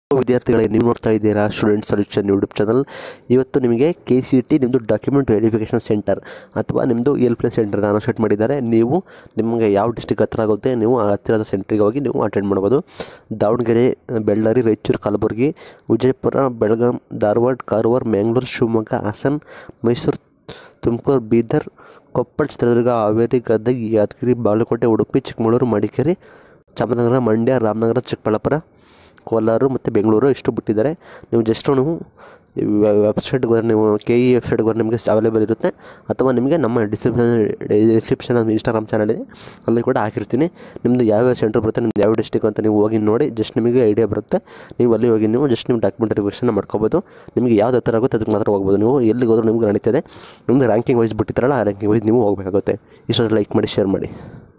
ವಿದ್ಯಾರ್ಥಿಗಳೇ ನೀವು ನೋಡ್ತಾ ಇದ್ದೀರಾ ಸ್ಟೂಡೆಂಟ್ ಸೊಲ್ಯೂಷನ್ ಯೂಟ್ಯೂಬ್ ಚಾನಲ್ ಇವತ್ತು ನಿಮಗೆ ಕೆ ಸಿ ಟಿ ನಿಮ್ಮದು ಡಾಕ್ಯುಮೆಂಟ್ ವೆರಿಫಿಕೇಷನ್ ಸೆಂಟರ್ ಅಥವಾ ನಿಮ್ಮದು ಎಲ್ ಪ್ಲಸ್ ಸೆಂಟರ್ ಅನೌನ್ಸ್ಮೆಂಟ್ ಮಾಡಿದ್ದಾರೆ ನೀವು ನಿಮಗೆ ಯಾವ ಡಿಸ್ಟಿಕ್ ಹತ್ರ ಆಗುತ್ತೆ ನೀವು ಆ ಹತ್ತಿರದ ಸೆಂಟ್ರಿಗೆ ಹೋಗಿ ನೀವು ಅಟೆಂಡ್ ಮಾಡ್ಬೋದು ದಾವಣಗೆರೆ ಬೆಳ್ಳಾರಿ ರಾಯಚೂರು ಕಲಬುರಗಿ ವಿಜಯಪುರ ಬೆಳಗಾಂ ಧಾರವಾಡ ಕಾರವಾರ ಮ್ಯಾಂಗ್ಳೂರು ಶಿವಮೊಗ್ಗ ಹಾಸನ ಮೈಸೂರು ತುಮಕೂರು ಬೀದರ್ ಕೊಪ್ಪಳ ಚಿತ್ರದುರ್ಗ ಹಾವೇರಿ ಗದಗ ಯಾದಗಿರಿ ಬಾಗಲಕೋಟೆ ಉಡುಪಿ ಚಿಕ್ಕಮಗಳೂರು ಮಡಿಕೇರಿ ಚಾಮರಾಜನಗರ ಮಂಡ್ಯ ರಾಮನಗರ ಚಿಕ್ಕಬಳ್ಳಾಪುರ ಕೋಲಾರ ಮತ್ತು ಬೆಂಗಳೂರು ಇಷ್ಟು ಬಿಟ್ಟಿದ್ದಾರೆ ನೀವು ಜಸ್ಟ್ ನೀವು ವೆಬ್ಸೈಟ್ಗೆ ಹೋದ್ರೆ ನೀವು ಕೆ ಇ ವೆಬ್ಸೈಟ್ಗೆ ಹೋದ್ರೆ ನಿಮಗೆ ಅವೈಲೇಬಲ್ ಇರುತ್ತೆ ಅಥವಾ ನಿಮಗೆ ನಮ್ಮ ಡಿಸ್ಕ್ರಿಪ್ಷನ್ ಡಿಸ್ಕ್ರಿಪ್ಷನ್ ನಮ್ಮ ಇನ್ಸ್ಟಾಗ್ರಾಮ್ ಚಾನಲ್ ಇದೆ ಅಲ್ಲಿ ಕೂಡ ಹಾಕಿರ್ತೀನಿ ನಿಮ್ಮದು ಯಾವ್ಯಾವ ಸೆಂಟರ್ ಬರುತ್ತೆ ನಿಮ್ದು ಯಾವ ಡಿಸ್ಟಿಕ್ ಅಂತ ನೀವು ಹೋಗಿ ನೋಡಿ ಜಸ್ಟ್ ನಿಮಗೆ ಐಡಿಯಾ ಬರುತ್ತೆ ನೀವು ಅಲ್ಲಿ ಹೋಗಿ ನೀವು ಜಸ್ಟ್ ನಿಮ್ಮ ಡಾಕ್ಯುಮೆಂಟ್ ವೆರಿಫಿಕೇಷನ್ ಮಾಡ್ಕೋಬೋದು ನಿಮಗೆ ಯಾವ್ದು ಹತ್ತಿರ ಆಗುತ್ತೆ ಅದಕ್ಕೆ ಮಾತ್ರ ಹೋಗ್ಬೋದು ನೀವು ಎಲ್ಲಿಗೆ ಹೋದ್ರೂ ನಿಮ್ಗೆ ನಡೀತದೆ ನಿಮ್ಮದು ರ್ಯಾಂಕಿಂಗ್ ವೈಸ್ ಬಿಟ್ಟಿದ್ದಾರಲ್ಲ ಆ ರ್ಯಾಂಕಿಂಗ್ ವೈಸ್ ನೀವು ಹೋಗಬೇಕಾಗುತ್ತೆ ಇಷ್ಟೊಂದು ಲೈಕ್ ಮಾಡಿ ಶೇರ್ ಮಾಡಿ